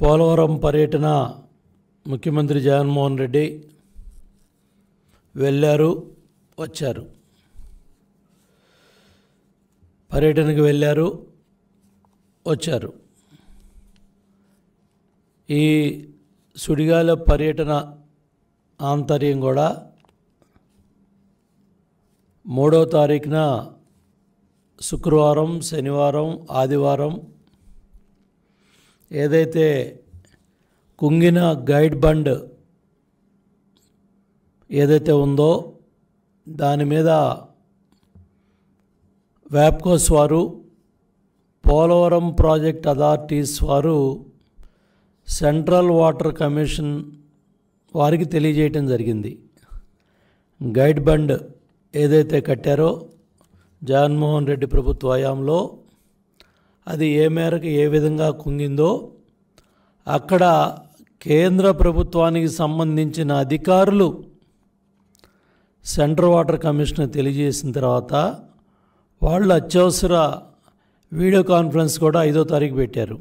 పోలవరం పర్యటన ముఖ్యమంత్రి జగన్మోహన్ రెడ్డి వెళ్ళారు వచ్చారు పర్యటనకు వెళ్ళారు వచ్చారు ఈ సుడిగాల పర్యటన ఆంతర్యం కూడా మూడో తారీఖున శుక్రవారం శనివారం ఆదివారం ఏదైతే కుంగిన గైడ్ బండ్ ఏదైతే ఉందో దాని మీద వ్యాప్కోస్ వారు పోలవరం ప్రాజెక్ట్ అథారిటీస్ వారు సెంట్రల్ వాటర్ కమిషన్ వారికి తెలియజేయటం జరిగింది గైడ్ బండ్ ఏదైతే కట్టారో జగన్మోహన్ రెడ్డి ప్రభుత్వ హయాంలో అది ఏ మేరకు ఏ విధంగా కుంగిందో అక్కడ కేంద్ర ప్రభుత్వానికి సంబంధించిన అధికారులు సెంట్రల్ వాటర్ కమిషన్ తెలియజేసిన తర్వాత వాళ్ళు అత్యవసర వీడియో కాన్ఫరెన్స్ కూడా ఐదో తారీఖు పెట్టారు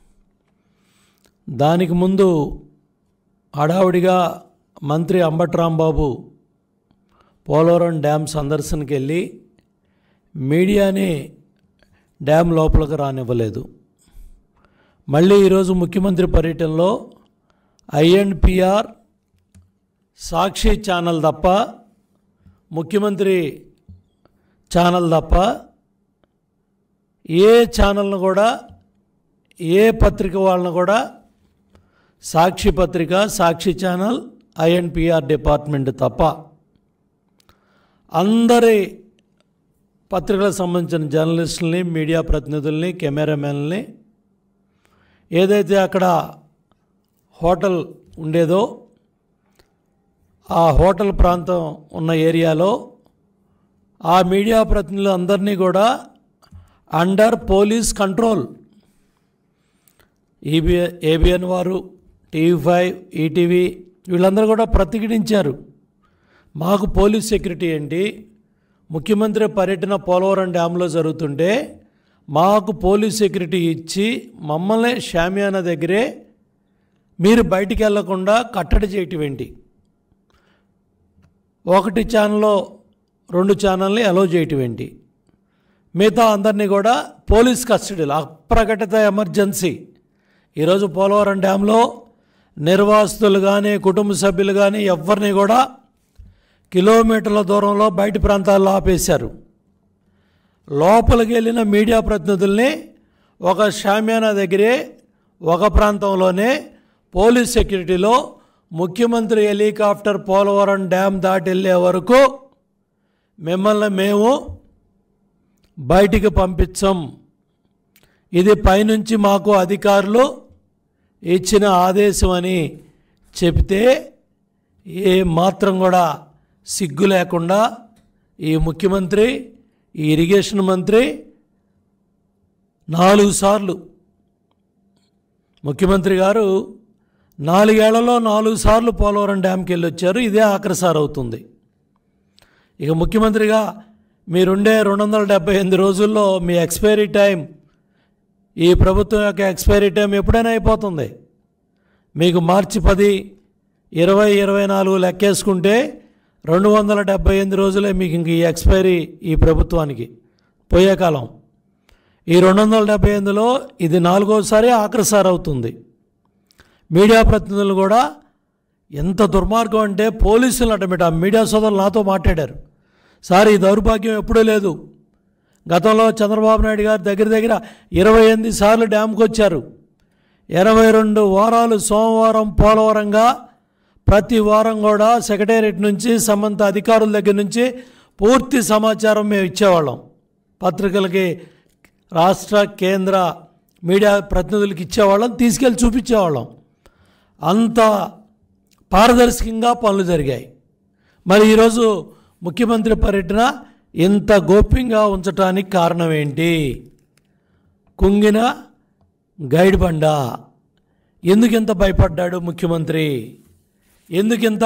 దానికి ముందు హడావుడిగా మంత్రి అంబట్రాంబాబు పోలవరం డ్యామ్ సందర్శనకి వెళ్ళి మీడియాని డ్యామ్ లోపలికి రానివ్వలేదు మళ్ళీ ఈరోజు ముఖ్యమంత్రి పర్యటనలో ఐఎన్పిఆర్ సాక్షి ఛానల్ తప్ప ముఖ్యమంత్రి ఛానల్ తప్ప ఏ ఛానల్ను కూడా ఏ పత్రిక వాళ్ళను కూడా సాక్షి పత్రిక సాక్షి ఛానల్ ఐఎన్పిఆర్ డిపార్ట్మెంట్ తప్ప అందరి పత్రికలకు సంబంధించిన జర్నలిస్టుల్ని మీడియా ప్రతినిధుల్ని కెమెరామెన్ని ఏదైతే అక్కడ హోటల్ ఉండేదో ఆ హోటల్ ప్రాంతం ఉన్న ఏరియాలో ఆ మీడియా ప్రతినిధులు అందరినీ కూడా అండర్ పోలీస్ కంట్రోల్ ఈబి ఏబిఎన్ వారు టీవీ ఫైవ్ ఈటీవీ వీళ్ళందరూ కూడా ప్రతిఘటించారు మాకు పోలీస్ సెక్యూరిటీ ఏంటి ముఖ్యమంత్రి పర్యటన పోలవరం డ్యాంలో జరుగుతుంటే మాకు పోలీస్ సెక్యూరిటీ ఇచ్చి మమ్మల్ని షామియానా దగ్గరే మీరు బయటికి వెళ్లకుండా కట్టడి చేయటం ఏంటి ఒకటి ఛానల్లో రెండు ఛానల్ని అలో చేయటం ఏంటి మిగతా అందరినీ కూడా పోలీస్ కస్టడీలో అప్రకటిత ఎమర్జెన్సీ ఈరోజు పోలవరం డ్యాంలో నిర్వాసితులు కానీ కుటుంబ సభ్యులు కానీ ఎవరిని కూడా కిలోమీటర్ల దూరంలో బయటి ప్రాంతాల్లో ఆపేశారు లోపలికి వెళ్ళిన మీడియా ప్రతినిధుల్ని ఒక షామియానా దగ్గరే ఒక ప్రాంతంలోనే పోలీస్ సెక్యూరిటీలో ముఖ్యమంత్రి హెలికాప్టర్ పోలవరం డ్యామ్ దాటి వెళ్ళే వరకు మిమ్మల్ని మేము బయటికి పంపించం ఇది పైనుంచి మాకు అధికారులు ఇచ్చిన ఆదేశం అని చెబితే ఏ మాత్రం కూడా సిగ్గు లేకుండా ఈ ముఖ్యమంత్రి ఈ ఇరిగేషన్ మంత్రి నాలుగు సార్లు ముఖ్యమంత్రి గారు నాలుగేళ్లలో నాలుగు సార్లు పోలవరం డ్యామ్కి వెళ్ళి వచ్చారు ఇదే ఆఖరిసారి అవుతుంది ఇక ముఖ్యమంత్రిగా మీరుండే రెండు వందల డెబ్బై ఎనిమిది రోజుల్లో మీ ఎక్స్పైరీ టైం ఈ ప్రభుత్వం యొక్క ఎక్స్పైరీ టైం ఎప్పుడైనా అయిపోతుంది మీకు మార్చి పది ఇరవై ఇరవై నాలుగు లెక్కేసుకుంటే రెండు వందల డెబ్బై ఎనిమిది రోజులే మీకు ఇంక ఈ ఎక్స్పైరీ ఈ ప్రభుత్వానికి పోయే కాలం ఈ రెండు వందల డెబ్బై ఎనిమిదిలో ఇది నాలుగోసారి ఆఖరిసారి అవుతుంది మీడియా ప్రతినిధులు కూడా ఎంత దుర్మార్గం అంటే పోలీసులు అటమిట ఆ మీడియా సోదరులు నాతో మాట్లాడారు సార్ ఈ దౌర్భాగ్యం ఎప్పుడూ లేదు గతంలో చంద్రబాబు నాయుడు గారు దగ్గర దగ్గర ఇరవై ఎనిమిది సార్లు డ్యామ్కి వచ్చారు ఇరవై రెండు వారాలు సోమవారం పోలవరంగా ప్రతి వారం కూడా సెక్రటేరియట్ నుంచి సంబంధిత అధికారుల దగ్గర నుంచి పూర్తి సమాచారం మేము ఇచ్చేవాళ్ళం పత్రికలకి రాష్ట్ర కేంద్ర మీడియా ప్రతినిధులకి ఇచ్చేవాళ్ళం తీసుకెళ్ళి చూపించేవాళ్ళం అంత పారదర్శకంగా పనులు జరిగాయి మరి ఈరోజు ముఖ్యమంత్రి పర్యటన ఇంత గోప్యంగా ఉంచడానికి కారణం ఏంటి కుంగిన గైడ్ బండ ఎందుకింత భయపడ్డాడు ముఖ్యమంత్రి ఎందుకింత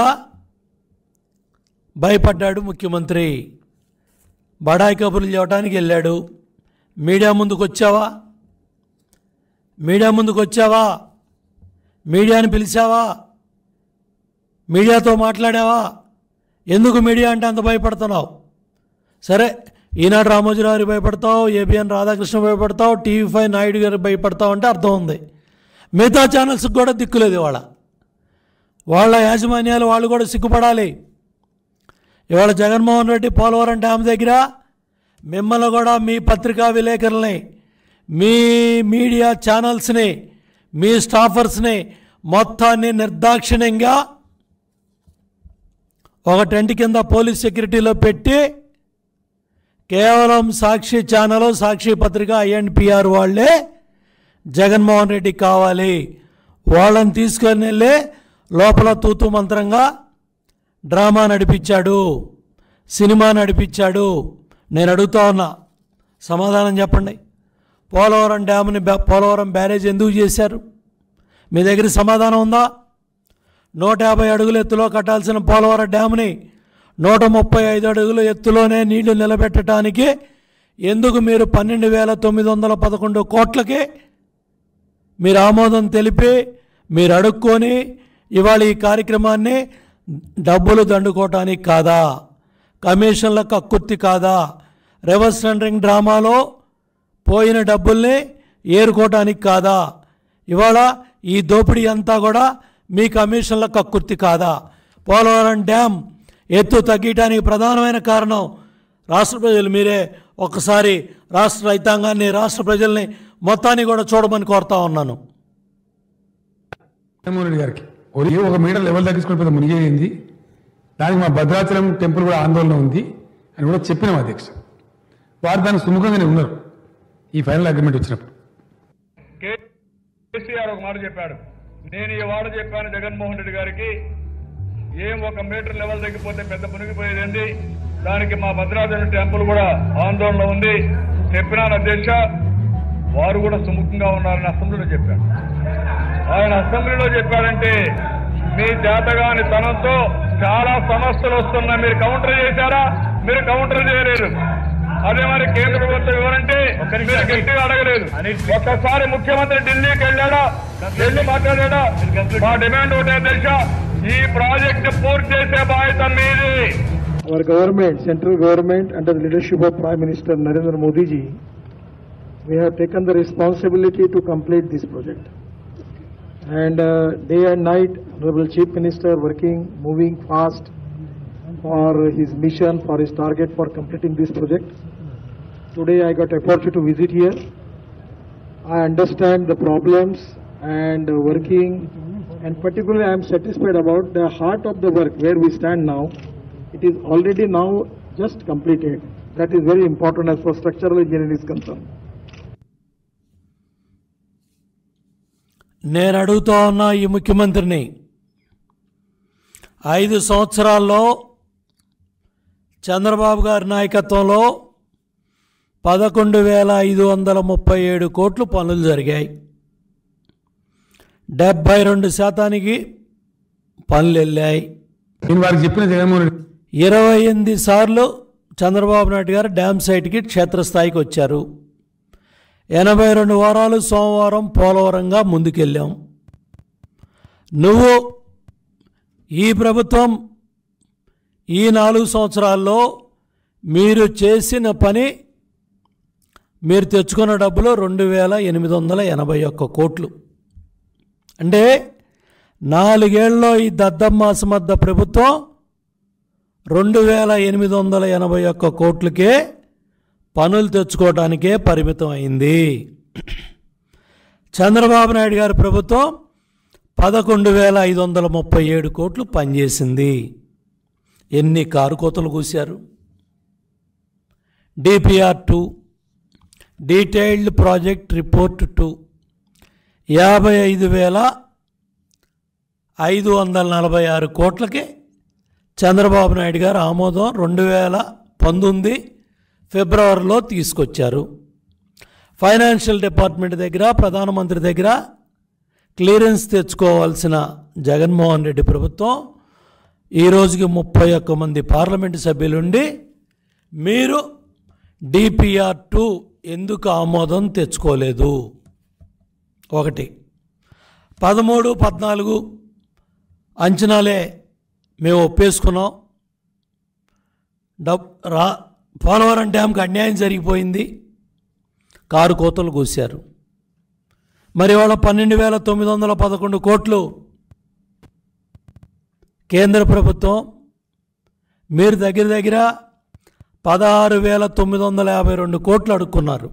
భయపడ్డాడు ముఖ్యమంత్రి బడాయి కబుర్లు చెప్పడానికి వెళ్ళాడు మీడియా ముందుకు వచ్చావా మీడియా ముందుకు వచ్చావా మీడియాని పిలిచావా మీడియాతో మాట్లాడావా ఎందుకు మీడియా అంటే అంత భయపడుతున్నావు సరే ఈనాడు రామోజీరావు గారికి భయపడతావు ఏబిఎన్ రాధాకృష్ణ భయపడతావు టీవీ ఫైవ్ నాయుడు గారికి భయపడతావు అంటే అర్థం ఉంది మిగతా ఛానల్స్కి కూడా దిక్కులేదు ఇవాళ వాళ్ళ యాజమాన్యాలు వాళ్ళు కూడా సిగ్గుపడాలి ఇవాళ జగన్మోహన్ రెడ్డి పోలవరం డ్యామ్ దగ్గర మిమ్మల్ని కూడా మీ పత్రికా విలేకరుల్ని మీ మీడియా ఛానల్స్ని మీ స్టాఫర్స్ని మొత్తాన్ని నిర్దాక్షిణ్యంగా ఒక టెంట్ కింద పోలీస్ సెక్యూరిటీలో పెట్టి కేవలం సాక్షి ఛానల్ సాక్షి పత్రిక ఐఎన్పిఆర్ వాళ్ళే జగన్మోహన్ రెడ్డి కావాలి వాళ్ళని తీసుకొని వెళ్ళి లోపల తూతు మంత్రంగా డ్రామా నడిపించాడు సినిమా నడిపించాడు నేను అడుగుతా ఉన్నా సమాధానం చెప్పండి పోలవరం డ్యామ్ని బ్యా- పోలవరం బ్యారేజ్ ఎందుకు చేశారు మీ దగ్గర సమాధానం ఉందా నూట యాభై అడుగుల ఎత్తులో కట్టాల్సిన పోలవరం డ్యామ్ని నూట ముప్పై ఐదు అడుగుల ఎత్తులోనే నీళ్లు నిలబెట్టడానికి ఎందుకు మీరు పన్నెండు వేల తొమ్మిది వందల పదకొండు కోట్లకి మీరు ఆమోదం తెలిపి మీరు అడుక్కొని ఇవాళ ఈ కార్యక్రమాన్ని డబ్బులు దండుకోవటానికి కాదా కమిషన్ల కక్కుర్తి కాదా రివర్స్ టెండరింగ్ డ్రామాలో పోయిన డబ్బుల్ని ఏరుకోవటానికి కాదా ఇవాళ ఈ దోపిడీ అంతా కూడా మీ కమిషన్ల కక్కుర్తి కాదా పోలవరం డ్యామ్ ఎత్తు తగ్గటానికి ప్రధానమైన కారణం రాష్ట్ర ప్రజలు మీరే ఒక్కసారి రాష్ట్ర రైతాంగాన్ని రాష్ట్ర ప్రజల్ని మొత్తాన్ని కూడా చూడమని కోరుతా ఉన్నాను జగన్మోహన్ రెడ్డి గారికి ఒరే ఒక మీటర్ లెవెల్ తగ్గించుకుని పెద్ద మునిగేయింది దానికి మా భద్రాచలం టెంపుల్ కూడా ఆందోళన ఉంది అని కూడా చెప్పినాం అధ్యక్ష వారు దానికి సుముఖంగానే ఉన్నారు ఈ ఫైనల్ అగ్రిమెంట్ వచ్చినప్పుడు కేసీఆర్ ఒక మాట చెప్పాడు నేను ఈ వాడు చెప్పాను జగన్మోహన్ రెడ్డి గారికి ఏం ఒక మీటర్ లెవెల్ తగ్గిపోతే పెద్ద మునిగిపోయేది దానికి మా భద్రాచలం టెంపుల్ కూడా ఆందోళన ఉంది చెప్పినాను అధ్యక్ష వారు కూడా సుముఖంగా ఉన్నారని అసెంబ్లీలో చెప్పాడు ఆయన అసెంబ్లీలో చెప్పాడంటే మీ చేతగాని తనంతో చాలా సమస్యలు వస్తున్నాయి మీరు కౌంటర్ చేశారా మీరు కౌంటర్ చేయలేదు అదే మరి కేంద్ర ప్రభుత్వం వివరంటే మీరు గట్టిగా అడగలేదు ఒక్కసారి ముఖ్యమంత్రి ఢిల్లీకి వెళ్ళాడా ఢిల్లీ మాట్లాడాడా మా డిమాండ్ ఒకటే తెలుసా ఈ ప్రాజెక్ట్ పూర్తి చేసే బాధ్యత మీది Our government, central government, under the leadership of Prime Minister Narendra Modi ji, we have taken the responsibility to complete this project. And uh, day and night, Honorable Chief Minister working, moving fast for his mission, for his target for completing this project. Today I got opportunity to visit here. I understand the problems and uh, working, and particularly I am satisfied about the heart of the work where we stand now. It is already now just completed. That is very important as far as structural engineering is concerned. నేను అడుగుతా ఉన్న ఈ ముఖ్యమంత్రిని ఐదు సంవత్సరాల్లో చంద్రబాబు గారి నాయకత్వంలో పదకొండు వేల ఐదు వందల ముప్పై ఏడు కోట్లు పనులు జరిగాయి డెబ్భై రెండు శాతానికి పనులు వెళ్ళాయి నేను వారికి చెప్పిన జగన్మోహన్ రెడ్డి ఇరవై ఎనిమిది సార్లు చంద్రబాబు నాయుడు గారు డ్యామ్ సైట్కి క్షేత్రస్థాయికి వచ్చారు ఎనభై రెండు వారాలు సోమవారం పోలవరంగా ముందుకెళ్ళాం నువ్వు ఈ ప్రభుత్వం ఈ నాలుగు సంవత్సరాల్లో మీరు చేసిన పని మీరు తెచ్చుకున్న డబ్బులు రెండు వేల ఎనిమిది వందల ఎనభై ఒక్క కోట్లు అంటే నాలుగేళ్లలో ఈ దద్దమ్మ అసమర్థ ప్రభుత్వం రెండు వేల ఎనిమిది వందల ఎనభై ఒక్క కోట్లకే పనులు తెచ్చుకోవడానికే పరిమితం అయింది చంద్రబాబు నాయుడు గారి ప్రభుత్వం పదకొండు వేల ఐదు వందల ముప్పై ఏడు కోట్లు పనిచేసింది ఎన్ని కారు కోతలు కూశారు DPR two detailed project report two యాభై ఐదు వేల ఐదు వందల నలభై ఆరు కోట్లకి చంద్రబాబు నాయుడు గారు ఆమోదం రెండు వేల పంతొమ్మిది ఫిబ్రవరిలో తీసుకొచ్చారు ఫైనాన్షియల్ డిపార్ట్మెంట్ దగ్గర ప్రధానమంత్రి దగ్గర క్లియరెన్స్ తెచ్చుకోవాల్సిన జగన్మోహన్ రెడ్డి ప్రభుత్వం ఈ రోజుకి ముప్పై ఒక్క మంది పార్లమెంటు సభ్యులుండి మీరు డిపిఆర్ టూ ఎందుకు ఆమోదం తెచ్చుకోలేదు ఒకటి పదమూడు పద్నాలుగు అంచనాలే మేము ఒప్పేసుకున్నాం డబ్ రా పోలవరం డ్యాంకి అన్యాయం జరిగిపోయింది కారు కోతలు కూశారు మరి వాళ్ళ పన్నెండు వేల తొమ్మిది వందల పదకొండు కోట్లు కేంద్ర ప్రభుత్వం మీరు దగ్గర దగ్గర పదహారు వేల తొమ్మిది వందల యాభై రెండు కోట్లు అడుక్కున్నారు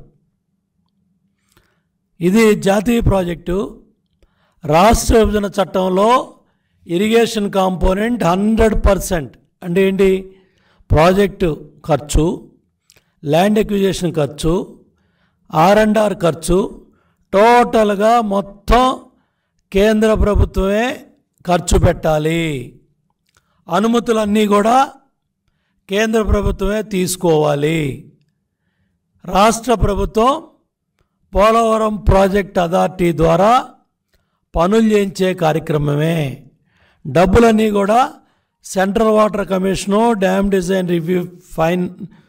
ఇది జాతీయ ప్రాజెక్టు రాష్ట్ర విభజన చట్టంలో ఇరిగేషన్ కాంపోనెంట్ హండ్రెడ్ పర్సెంట్ అంటే ఏంటి ప్రాజెక్టు ఖర్చు ల్యాండ్ ఎక్విజేషన్ ఖర్చు ఆర్ అండ్ ఆర్ ఖర్చు టోటల్గా మొత్తం కేంద్ర ప్రభుత్వమే ఖర్చు పెట్టాలి అనుమతులన్నీ కూడా కేంద్ర ప్రభుత్వమే తీసుకోవాలి రాష్ట్ర ప్రభుత్వం పోలవరం ప్రాజెక్ట్ అథారిటీ ద్వారా పనులు చేయించే కార్యక్రమమే డబ్బులన్నీ కూడా central water commission dam design review fine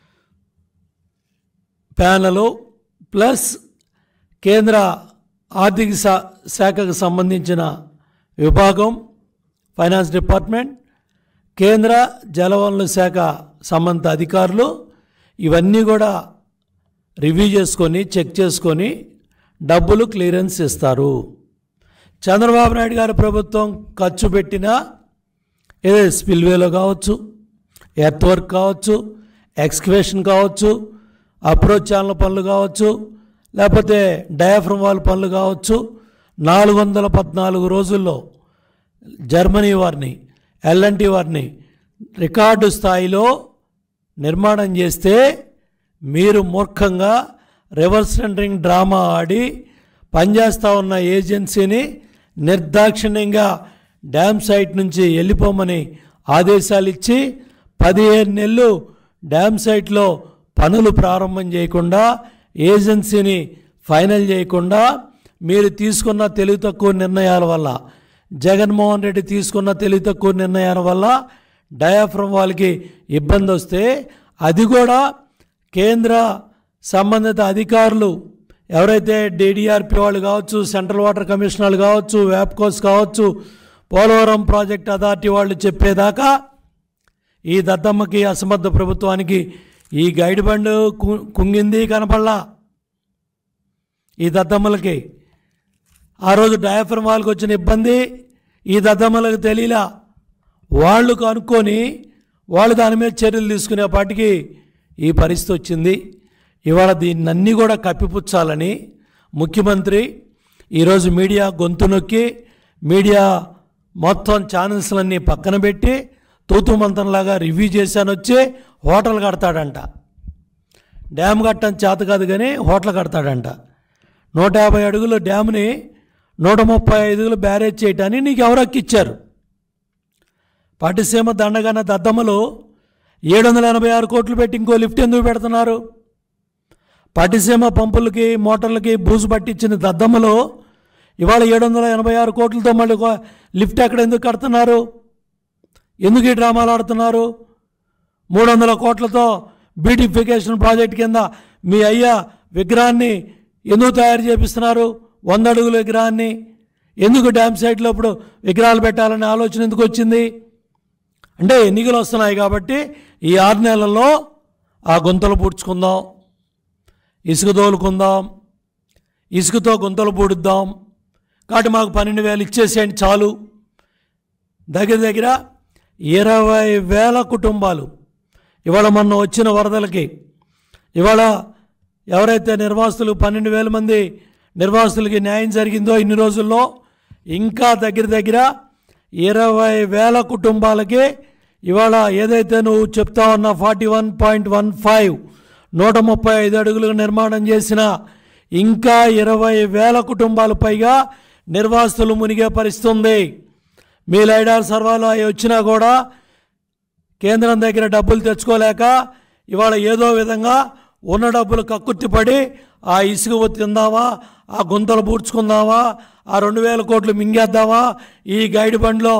panel plus కేంద్ర ఆర్థిక శా- శాఖకు సంబంధించిన విభాగం ఫైనాన్స్ డిపార్ట్మెంట్ కేంద్ర జలవనరుల శాఖ సంబంధిత అధికారులు ఇవన్నీ కూడా రివ్యూ చేసుకొని చెక్ చేసుకొని డబ్బులు క్లియరెన్స్ ఇస్తారు చంద్రబాబు నాయుడు గారి ప్రభుత్వం ఖర్చు పెట్టిన ఏదో స్పిల్వేలో కావచ్చు ఎర్త్ వర్క్ కావచ్చు ఎక్స్కవేషన్ కావచ్చు అప్రోచ్ ఛానల్ పనులు కావచ్చు లేకపోతే డయాఫ్రమ్ వాల్ పనులు కావచ్చు నాలుగు వందల పద్నాలుగు రోజుల్లో జర్మనీ వారిని ఎల్ఎన్టీ వారిని రికార్డు స్థాయిలో నిర్మాణం చేస్తే మీరు మూర్ఖంగా రివర్స్ టెండరింగ్ డ్రామా ఆడి పనిచేస్తూ ఉన్న ఏజెన్సీని నిర్దాక్షిణ్యంగా డ్యామ్ సైట్ నుంచి వెళ్ళిపోమని ఆదేశాలు ఇచ్చి పదిహేను నెలలు డ్యామ్ సైట్లో పనులు ప్రారంభం చేయకుండా ఏజెన్సీని ఫైనల్ చేయకుండా మీరు తీసుకున్న తెలివి తక్కువ నిర్ణయాల వల్ల జగన్మోహన్ రెడ్డి తీసుకున్న తెలివి తక్కువ నిర్ణయాల వల్ల డయాఫ్రమ్ వాళ్ళకి ఇబ్బంది వస్తే అది కూడా కేంద్ర సంబంధిత అధికారులు ఎవరైతే డీడీఆర్పి వాళ్ళు కావచ్చు సెంట్రల్ వాటర్ కమిషనర్లు కావచ్చు వ్యాప్కోస్ కావచ్చు పోలవరం ప్రాజెక్ట్ అథారిటీ వాళ్ళు చెప్పేదాకా ఈ దద్దమ్మకి అసమర్థ ప్రభుత్వానికి ఈ గైడ్ బండ్ కు- కుంగింది కనపడలా ఈ దద్దమ్మలకి ఆ రోజు డయాఫ్రమ్ వాళ్ళకి వచ్చిన ఇబ్బంది ఈ దద్దమ్మలకు తెలియలా వాళ్ళు కనుక్కొని వాళ్ళు దాని మీద చర్యలు తీసుకునేపాటికి ఈ పరిస్థితి వచ్చింది ఇవాళ దీన్నన్నీ కూడా కప్పిపుచ్చాలని ముఖ్యమంత్రి ఈరోజు మీడియా గొంతు నొక్కి మీడియా మొత్తం ఛానల్స్లన్నీ పక్కన పెట్టి తూతు మంత్రంలాగా రివ్యూ చేశాను వచ్చి హోటల్ కడతాడంట డ్యామ్ కట్టడం చేత కాదు కానీ హోటల్ కడతాడంట నూట యాభై అడుగుల డ్యామ్ని నూట ముప్పై ఐదుగులు బ్యారేజ్ చేయటానికి నీకు ఎవరు హక్కిచ్చారు పట్టిసీమ దండగన్న దద్దమ్మలు ఏడు వందల ఎనభై ఆరు కోట్లు పెట్టి ఇంకో లిఫ్ట్ ఎందుకు పెడుతున్నారు పట్టిసీమ పంపులకి మోటార్లకి బూజు పట్టించిన దద్దమ్మలు ఇవాళ ఏడు వందల ఎనభై ఆరు కోట్లతో మళ్ళీ ఒక లిఫ్ట్ ఎక్కడ ఎందుకు కడుతున్నారు ఎందుకు ఈ డ్రామాలు ఆడుతున్నారు మూడు వందల కోట్లతో బ్యూటిఫికేషన్ ప్రాజెక్ట్ కింద మీ అయ్య విగ్రహాన్ని ఎందుకు తయారు చేపిస్తున్నారు వంద అడుగుల విగ్రహాన్ని ఎందుకు డ్యామ్ సైట్లో ఇప్పుడు విగ్రహాలు పెట్టాలనే ఆలోచన ఎందుకు వచ్చింది అంటే ఎన్నికలు వస్తున్నాయి కాబట్టి ఈ ఆరు నెలల్లో ఆ గుంతలు పూడ్చుకుందాం ఇసుక తోలుకుందాం ఇసుకతో గుంతలు పూడుద్దాం కాబట్టి మాకు పన్నెండు వేలు ఇచ్చేసేయండి చాలు దగ్గర దగ్గర ఇరవై వేల కుటుంబాలు ఇవాళ మొన్న వచ్చిన వరదలకి ఇవాళ ఎవరైతే నిర్వాసితులు పన్నెండు వేల మంది నిర్వాసితులకి న్యాయం జరిగిందో ఇన్ని రోజుల్లో ఇంకా దగ్గర దగ్గర ఇరవై వేల కుటుంబాలకి ఇవాళ ఏదైతే నువ్వు చెప్తా ఉన్న forty one point one five నూట ముప్పై ఐదు అడుగులు నిర్మాణం చేసిన ఇంకా ఇరవై వేల కుటుంబాలు పైగా నిర్వాసితులు మునిగే పరిస్థితి ఉంది మీ లైడార్ సర్వాలు అవి వచ్చినా కూడా కేంద్రం దగ్గర డబ్బులు తెచ్చుకోలేక ఇవాళ ఏదో విధంగా ఉన్న డబ్బులు కక్కుర్తిపడి ఆ ఇసుక తిందామా ఆ గుంతలు పూడ్చుకుందామా ఆ రెండు వేల కోట్లు మింగేద్దామా ఈ గైడ్ బండ్లో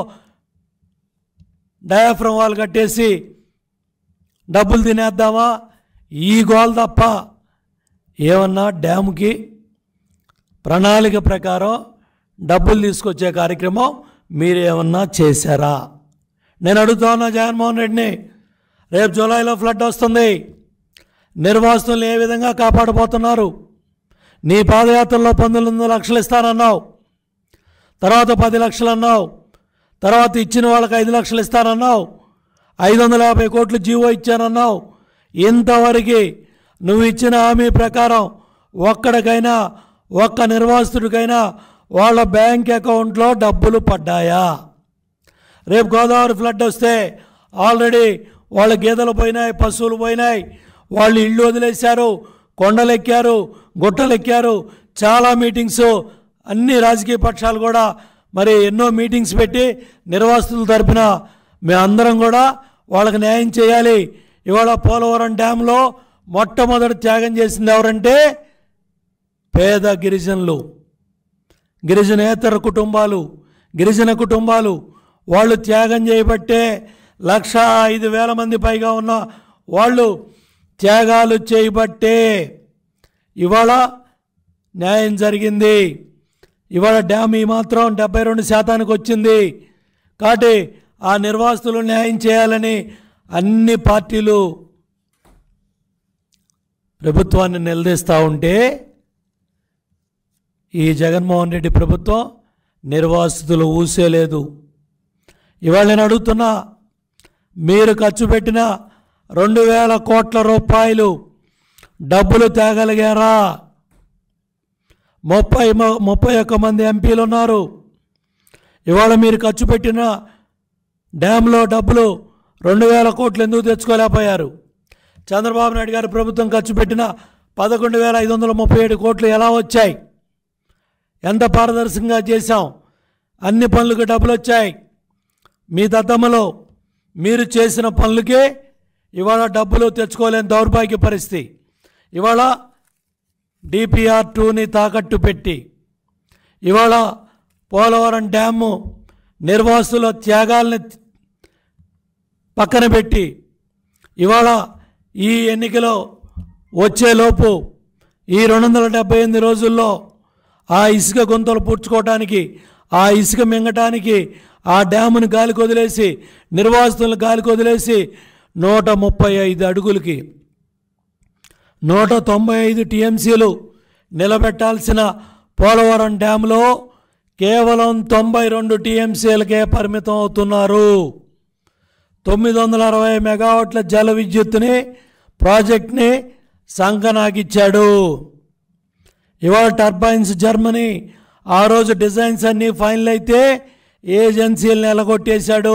డయాఫ్రమ్ వాల్ కట్టేసి డబ్బులు తినేద్దామా ఈ గోల్ తప్ప ఏమన్నా డ్యాముకి ప్రణాళిక ప్రకారం డబ్బులు తీసుకొచ్చే కార్యక్రమం మీరేమన్నా చేశారా నేను అడుగుతా ఉన్నా జగన్మోహన్ రెడ్డిని రేపు జూలైలో ఫ్లడ్ వస్తుంది నిర్వాసితులను ఏ విధంగా కాపాడబోతున్నారు నీ పాదయాత్రలో పంతొమ్మిది లక్షలు ఇస్తానన్నావు తర్వాత పది లక్షలు అన్నావు తర్వాత ఇచ్చిన వాళ్ళకి ఐదు లక్షలు ఇస్తానన్నావు ఐదు వందల యాభై కోట్లు జీవో ఇచ్చానన్నావు ఇంతవరకు నువ్వు ఇచ్చిన హామీ ప్రకారం ఒక్కడికైనా ఒక్క నిర్వాసితుడికైనా వాళ్ళ బ్యాంక్ అకౌంట్లో డబ్బులు పడ్డాయా రేపు గోదావరి ఫ్లడ్ వస్తే ఆల్రెడీ వాళ్ళ గేదెలు పోయినాయి పశువులు పోయినాయి వాళ్ళు ఇళ్ళు వదిలేశారు కొండలెక్కారు గుట్టలెక్కారు చాలా మీటింగ్స్ అన్ని రాజకీయ పక్షాలు కూడా మరి ఎన్నో మీటింగ్స్ పెట్టి నిర్వాసితుల తరపున మేమందరం కూడా వాళ్ళకి న్యాయం చేయాలి ఇవాళ పోలవరం డ్యాంలో మొట్టమొదటి త్యాగం చేసింది ఎవరంటే పేద గిరిజనులు గిరిజనేతర కుటుంబాలు గిరిజన కుటుంబాలు వాళ్ళు త్యాగం చేయబట్టే లక్ష ఐదు వేల మంది పైగా ఉన్న వాళ్ళు త్యాగాలు చేయబట్టే ఇవాళ న్యాయం జరిగింది ఇవాళ డ్యామ్ ఈ మాత్రం డెబ్బై రెండు శాతానికి వచ్చింది కాబట్టి ఆ నిర్వాసితులు న్యాయం చేయాలని అన్ని పార్టీలు ప్రభుత్వాన్ని నిలదీస్తూ ఉంటే ఈ జగన్మోహన్ రెడ్డి ప్రభుత్వం నిర్వాసితులు ఊసేలేదు ఇవాళ నేను అడుగుతున్నా మీరు ఖర్చు పెట్టిన రెండు వేల కోట్ల రూపాయలు డబ్బులు తేగలిగారా ముప్పై మ- ముప్పై ఒక్క మంది ఎంపీలు ఉన్నారు ఇవాళ మీరు ఖర్చు పెట్టిన డ్యాంలో డబ్బులు రెండు వేల కోట్లు ఎందుకు తెచ్చుకోలేకపోయారు చంద్రబాబు నాయుడు గారి ప్రభుత్వం ఖర్చు పెట్టిన పదకొండు వేల ఐదు వందల ముప్పై ఏడు కోట్లు ఎలా వచ్చాయి ఎంత పారదర్శకంగా చేశాం అన్ని పనులకు డబ్బులు వచ్చాయి మీ దద్దమ్మలో మీరు చేసిన పనులకే ఇవాళ డబ్బులు తెచ్చుకోలేని దౌర్భాగ్య పరిస్థితి ఇవాళ డిపిఆర్ టూని తాకట్టు పెట్టి ఇవాళ పోలవరం డ్యాము నిర్వాసుల త్యాగాల్ని పక్కన పెట్టి ఇవాళ ఈ ఎన్నికలో వచ్చేలోపు ఈ రెండు వందల డెబ్బై ఎనిమిది రోజుల్లో ఆ ఇసుక గుంతలు పూడ్చుకోవటానికి ఆ ఇసుక మింగటానికి ఆ డ్యాముని గాలికి వదిలేసి నిర్వాసితులను గాలికి వదిలేసి నూట ముప్పై ఐదు అడుగులకి నూట తొంభై ఐదు టీఎంసీలు నిలబెట్టాల్సిన పోలవరం డ్యాంలో కేవలం తొంభై రెండు టీఎంసీలకే పరిమితం అవుతున్నారు తొమ్మిది వందల అరవై మెగావాట్ల జల విద్యుత్తుని ప్రాజెక్ట్ని సంకనాకిచ్చాడు ఇవాళ టర్బైన్స్ జర్మనీ ఆ రోజు డిజైన్స్ అన్నీ ఫైనల్ అయితే ఏజెన్సీలను ఎలగొట్టేశాడు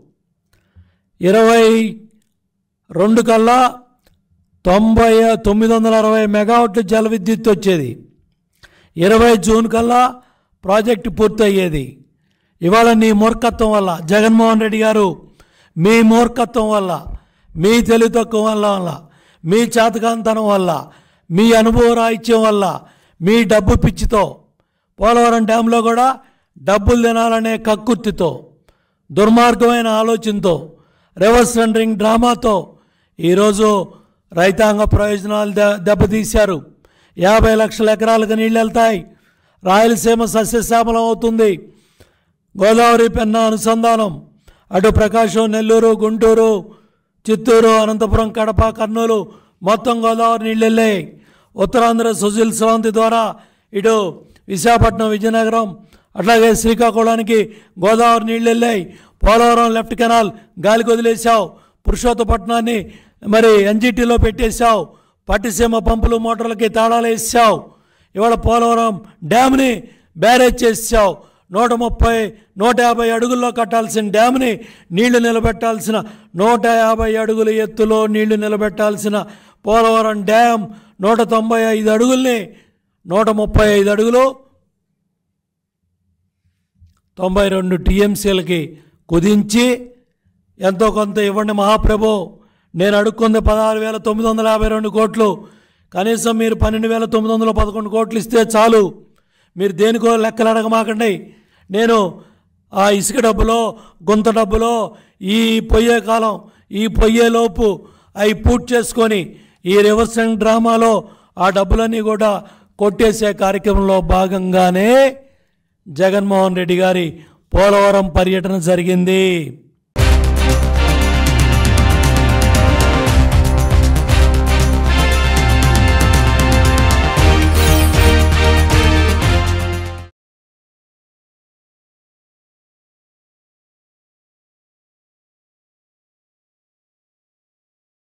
ఇరవై రెండు కల్లా తొంభై తొమ్మిది వందల అరవై మెగావాట్లు జల విద్యుత్ వచ్చేది ఇరవై జూన్ కల్లా ప్రాజెక్టు పూర్తయ్యేది ఇవాళ నీ మూర్ఖత్వం వల్ల జగన్మోహన్ రెడ్డి గారు మీ మూర్ఖత్వం వల్ల మీ తెలివి తక్కువ వల్ల వల్ల మీ చేతకాంతనం వల్ల మీ అనుభవ రాహిత్యం వల్ల మీ డబ్బు పిచ్చితో పోలవరం డ్యాంలో కూడా డబ్బులు తినాలనే కక్కుర్తితో దుర్మార్గమైన ఆలోచనతో రివర్స్ టెండరింగ్ డ్రామాతో ఈరోజు రైతాంగ ప్రయోజనాలు దె- దెబ్బతీశారు యాభై లక్షల ఎకరాలకు నీళ్ళు వెళ్తాయి రాయలసీమ సస్యశ్యామలం అవుతుంది గోదావరి పెన్నా అనుసంధానం అటు ప్రకాశం నెల్లూరు గుంటూరు చిత్తూరు అనంతపురం కడప కర్నూలు మొత్తం గోదావరి నీళ్ళు వెళ్ళాయి ఉత్తరాంధ్ర సుజల్ స్రవంతి ద్వారా ఇటు విశాఖపట్నం విజయనగరం అట్లాగే శ్రీకాకుళానికి గోదావరి నీళ్ళు వెళ్ళాయి పోలవరం లెఫ్ట్ కెనాల్ గాలికి వదిలేశావు పురుషోత్తపట్నాన్ని మరి ఎన్జిటీలో పెట్టేశావు పట్టిసీమ పంపులు మోటార్లకి తాళాలు వేసావు ఇవాళ పోలవరం డ్యామ్ని బ్యారేజ్ చేసావు నూట ముప్పై నూట యాభై అడుగుల్లో కట్టాల్సిన డ్యామ్ని నీళ్లు నిలబెట్టాల్సిన నూట యాభై అడుగుల ఎత్తులో నీళ్లు నిలబెట్టాల్సిన పోలవరం డ్యామ్ నూట తొంభై ఐదు అడుగుల్ని నూట ముప్పై ఐదు అడుగులు తొంభై రెండు టీఎంసీలకి కుదించి ఎంతో కొంత ఇవ్వండి మహాప్రభు నేను అడుక్కుంది పదహారు వేల తొమ్మిది వందల యాభై రెండు కోట్లు కనీసం మీరు పన్నెండు వేల తొమ్మిది వందల పదకొండు కోట్లు ఇస్తే చాలు మీరు దేనికో లెక్కలు అడగమాకండి నేను ఆ ఇసుక డబ్బులో గుంత డబ్బులో ఈ పొయ్యే కాలం ఈ పొయ్యేలోపు అవి పూర్తి చేసుకొని ఈ రివర్సింగ్ డ్రామాలో ఆ డబ్బులన్నీ కూడా కొట్టేసే కార్యక్రమంలో భాగంగానే జగన్మోహన్ రెడ్డి గారి పోలవరం పర్యటన జరిగింది